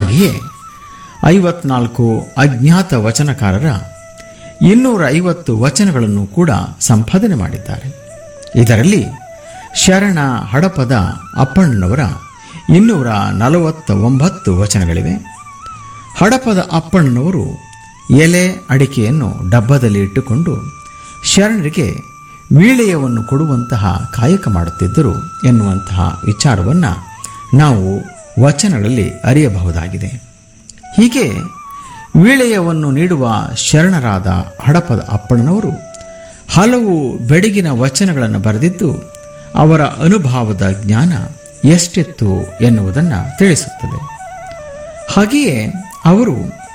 ಹಾಗೆಯೇ ಐವತ್ನಾಲ್ಕು ಅಜ್ಞಾತ ವಚನಕಾರರ ಇನ್ನೂರ ಐವತ್ತು ವಚನಗಳನ್ನು ಕೂಡ ಸಂಪಾದನೆ ಮಾಡಿದ್ದಾರೆ ಇದರಲ್ಲಿ ಶರಣ ಹಡಪದ ಅಪ್ಪಣ್ಣನವರ ಇನ್ನೂರ ನಲವತ್ತ ಒಂಬತ್ತು ವಚನಗಳಿವೆ ಹಡಪದ ಅಪ್ಪಣ್ಣನವರು ಎಲೆ ಅಡಿಕೆಯನ್ನು ಡಬ್ಬದಲ್ಲಿ ಇಟ್ಟುಕೊಂಡು ಶರಣರಿಗೆ ವೀಳೆಯವನ್ನು ಕೊಡುವಂತಹ ಕಾಯಕ ಮಾಡುತ್ತಿದ್ದರು ಎನ್ನುವಂತಹ ವಿಚಾರವನ್ನು ನಾವು ವಚನಗಳಲ್ಲಿ ಅರಿಯಬಹುದಾಗಿದೆ ಹೀಗೆ ವೀಳೆಯವನ್ನು ನೀಡುವ ಶರಣರಾದ ಹಡಪದ ಅಪ್ಪಣ್ಣನವರು ಹಲವು ಬೆಡಗಿನ ವಚನಗಳನ್ನು ಬರೆದಿದ್ದು ಅವರ ಅನುಭವದ ಜ್ಞಾನ ಎಷ್ಟಿತ್ತು ಎನ್ನುವುದನ್ನು ತಿಳಿಸುತ್ತದೆ ಹಾಗೆಯೇ ಅವರು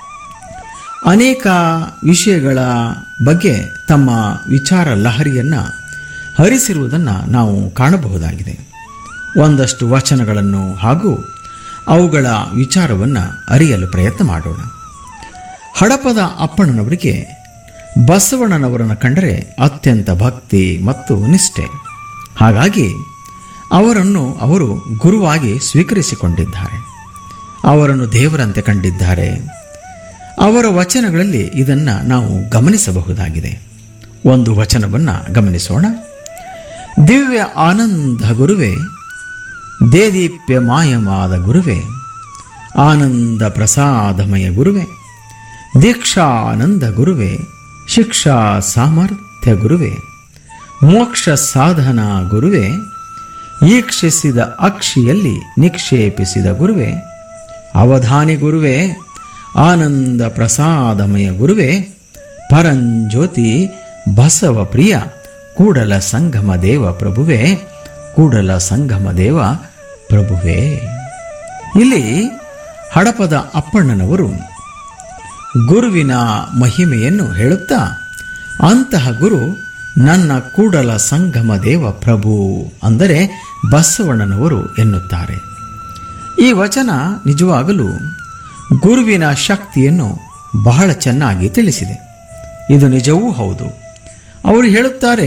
ಅನೇಕ ವಿಷಯಗಳ ಬಗ್ಗೆ ತಮ್ಮ ವಿಚಾರ ಲಹರಿಯನ್ನು ಹರಿಸಿರುವುದನ್ನು ನಾವು ಕಾಣಬಹುದಾಗಿದೆ ಒಂದಷ್ಟು ವಚನಗಳನ್ನು ಹಾಗೂ ಅವುಗಳ ವಿಚಾರವನ್ನು ಅರಿಯಲು ಪ್ರಯತ್ನ ಮಾಡೋಣ ಹಡಪದ ಅಪ್ಪಣ್ಣನವರಿಗೆ ಬಸವಣ್ಣನವರನ್ನು ಕಂಡರೆ ಅತ್ಯಂತ ಭಕ್ತಿ ಮತ್ತು ನಿಷ್ಠೆ ಹಾಗಾಗಿ ಅವರನ್ನು ಅವರು ಗುರುವಾಗಿ ಸ್ವೀಕರಿಸಿಕೊಂಡಿದ್ದಾರೆ ಅವರನ್ನು ದೇವರಂತೆ ಕಂಡಿದ್ದಾರೆ ಅವರ ವಚನಗಳಲ್ಲಿ ಇದನ್ನು ನಾವು ಗಮನಿಸಬಹುದಾಗಿದೆ ಒಂದು ವಚನವನ್ನು ಗಮನಿಸೋಣ ದಿವ್ಯ ಆನಂದ ಗುರುವೇ ದೇದೀಪ್ಯ ಮಾಯವಾದ ಗುರುವೇ ಆನಂದ ಪ್ರಸಾದಮಯ ಗುರುವೇ ದೀಕ್ಷಾನಂದ ಗುರುವೇ ಶಿಕ್ಷಾ ಸಾಮರ್ಥ್ಯ ಗುರುವೇ ಮೋಕ್ಷ ಸಾಧನ ಗುರುವೇ ಈಕ್ಷಿಸಿದ ಅಕ್ಷಿಯಲ್ಲಿ ನಿಕ್ಷೇಪಿಸಿದ ಗುರುವೇ ಅವಧಾನಿ ಗುರುವೇ ಆನಂದ ಪ್ರಸಾದಮಯ ಗುರುವೇ ಪರಂಜ್ಯೋತಿ ಬಸವ ಪ್ರಿಯ ಕೂಡಲ ಸಂಗಮ ದೇವ ಪ್ರಭುವೇ ಕೂಡಲ ಸಂಗಮ ದೇವ ಪ್ರಭುವೇ ಇಲ್ಲಿ ಹಡಪದ ಅಪ್ಪಣ್ಣನವರು ಗುರುವಿನ ಮಹಿಮೆಯನ್ನು ಹೇಳುತ್ತಾ ಅಂತಹ ಗುರು ನನ್ನ ಕೂಡಲ ಸಂಗಮ ದೇವ ಪ್ರಭು ಅಂದರೆ ಬಸವಣ್ಣನವರು ಎನ್ನುತ್ತಾರೆ ಈ ವಚನ ನಿಜವಾಗಲೂ ಗುರುವಿನ ಶಕ್ತಿಯನ್ನು ಬಹಳ ಚೆನ್ನಾಗಿ ತಿಳಿಸಿದೆ ಇದು ನಿಜವೂ ಹೌದು ಅವರು ಹೇಳುತ್ತಾರೆ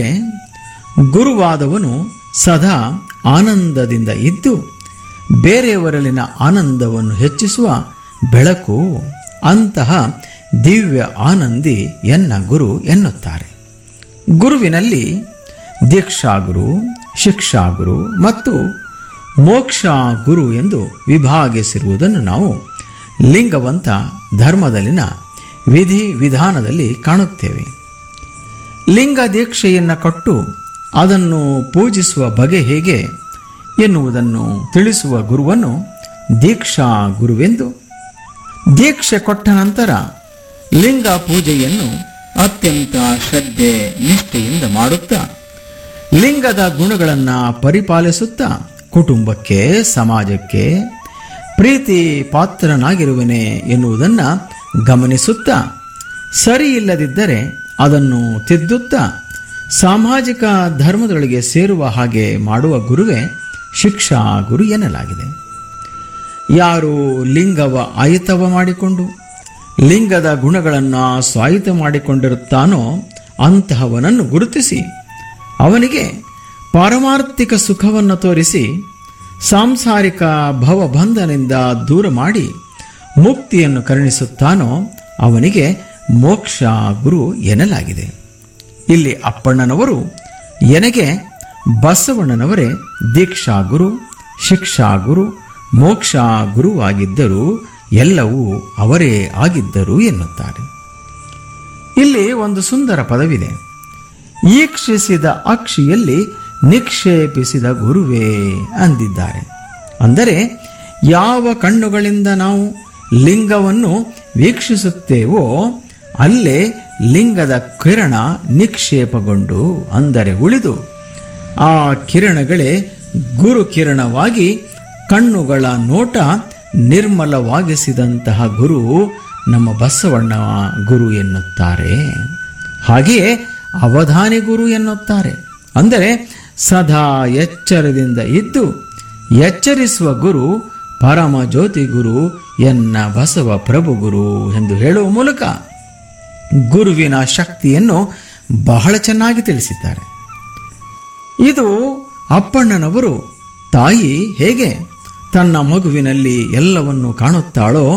ಗುರುವಾದವನು ಸದಾ ಆನಂದದಿಂದ ಇದ್ದು ಬೇರೆಯವರಲ್ಲಿನ ಆನಂದವನ್ನು ಹೆಚ್ಚಿಸುವ ಬೆಳಕು ಅಂತಹ ದಿವ್ಯ ಆನಂದಿ ಎನ್ನ ಗುರು ಎನ್ನುತ್ತಾರೆ ಗುರುವಿನಲ್ಲಿ ದೀಕ್ಷಾಗುರು ಶಿಕ್ಷಾಗುರು ಮತ್ತು ಮೋಕ್ಷ ಗುರು ಎಂದು ವಿಭಾಗಿಸಿರುವುದನ್ನು ನಾವು ಲಿಂಗವಂತ ಧರ್ಮದಲ್ಲಿನ ವಿಧಿ ವಿಧಾನದಲ್ಲಿ ಕಾಣುತ್ತೇವೆ ಲಿಂಗ ದೀಕ್ಷೆಯನ್ನು ಕೊಟ್ಟು ಅದನ್ನು ಪೂಜಿಸುವ ಬಗೆ ಹೇಗೆ ಎನ್ನುವುದನ್ನು ತಿಳಿಸುವ ಗುರುವನ್ನು ದೀಕ್ಷಾ ಗುರುವೆಂದು ದೀಕ್ಷೆ ಕೊಟ್ಟ ನಂತರ ಲಿಂಗ ಪೂಜೆಯನ್ನು ಅತ್ಯಂತ ಶ್ರದ್ಧೆ ನಿಷ್ಠೆಯಿಂದ ಮಾಡುತ್ತಾ ಲಿಂಗದ ಗುಣಗಳನ್ನು ಪರಿಪಾಲಿಸುತ್ತಾ ಕುಟುಂಬಕ್ಕೆ ಸಮಾಜಕ್ಕೆ ಪ್ರೀತಿ ಪಾತ್ರನಾಗಿರುವನೆ ಎನ್ನುವುದನ್ನು ಗಮನಿಸುತ್ತಾ ಸರಿ ಇಲ್ಲದಿದ್ದರೆ ಅದನ್ನು ತಿದ್ದುತ್ತಾ ಸಾಮಾಜಿಕ ಧರ್ಮದೊಳಗೆ ಸೇರುವ ಹಾಗೆ ಮಾಡುವ ಗುರುವೇ ಶಿಕ್ಷಾ ಗುರು ಎನ್ನಲಾಗಿದೆ ಯಾರು ಲಿಂಗವ ಆಯುತವ ಮಾಡಿಕೊಂಡು ಲಿಂಗದ ಗುಣಗಳನ್ನು ಸ್ವಾಯಿತ ಮಾಡಿಕೊಂಡಿರುತ್ತಾನೋ ಅಂತಹವನನ್ನು ಗುರುತಿಸಿ ಅವನಿಗೆ ಪಾರಮಾರ್ಥಿಕ ಸುಖವನ್ನು ತೋರಿಸಿ ಸಾಂಸಾರಿಕ ಭವಬಂಧನಿಂದ ದೂರ ಮಾಡಿ ಮುಕ್ತಿಯನ್ನು ಕರುಣಿಸುತ್ತಾನೋ ಅವನಿಗೆ ಮೋಕ್ಷ ಗುರು ಎನ್ನಲಾಗಿದೆ ಇಲ್ಲಿ ಅಪ್ಪಣ್ಣನವರು ಎನಗೆ ಬಸವಣ್ಣನವರೇ ದೀಕ್ಷಾ ಗುರು ಶಿಕ್ಷಾ ಗುರು ಮೋಕ್ಷ ಗುರುವಾಗಿದ್ದರು ಎಲ್ಲವೂ ಅವರೇ ಆಗಿದ್ದರು ಎನ್ನುತ್ತಾರೆ ಇಲ್ಲಿ ಒಂದು ಸುಂದರ ಪದವಿದೆ ಈಕ್ಷಿಸಿದ ಅಕ್ಷಿಯಲ್ಲಿ ನಿಕ್ಷೇಪಿಸಿದ ಗುರುವೇ ಅಂದಿದ್ದಾರೆ ಅಂದರೆ ಯಾವ ಕಣ್ಣುಗಳಿಂದ ನಾವು ಲಿಂಗವನ್ನು ವೀಕ್ಷಿಸುತ್ತೇವೋ ಅಲ್ಲೇ ಲಿಂಗದ ಕಿರಣ ನಿಕ್ಷೇಪಗೊಂಡು ಅಂದರೆ ಉಳಿದು ಆ ಕಿರಣಗಳೇ ಗುರು ಕಿರಣವಾಗಿ ಕಣ್ಣುಗಳ ನೋಟ ನಿರ್ಮಲವಾಗಿಸಿದಂತಹ ಗುರು ನಮ್ಮ ಬಸವಣ್ಣ ಗುರು ಎನ್ನುತ್ತಾರೆ ಹಾಗೆಯೇ ಅವಧಾನಿ ಗುರು ಎನ್ನುತ್ತಾರೆ ಅಂದರೆ ಸದಾ ಎಚ್ಚರದಿಂದ ಇದ್ದು ಎಚ್ಚರಿಸುವ ಗುರು ಪರಮ ಜ್ಯೋತಿ ಗುರು ಎನ್ನ ಬಸವ ಪ್ರಭು ಗುರು ಎಂದು ಹೇಳುವ ಮೂಲಕ ಗುರುವಿನ ಶಕ್ತಿಯನ್ನು ಬಹಳ ಚೆನ್ನಾಗಿ ತಿಳಿಸಿದ್ದಾರೆ ಇದು ಅಪ್ಪಣ್ಣನವರು ತಾಯಿ ಹೇಗೆ ತನ್ನ ಮಗುವಿನಲ್ಲಿ ಎಲ್ಲವನ್ನು ಕಾಣುತ್ತಾಳೋ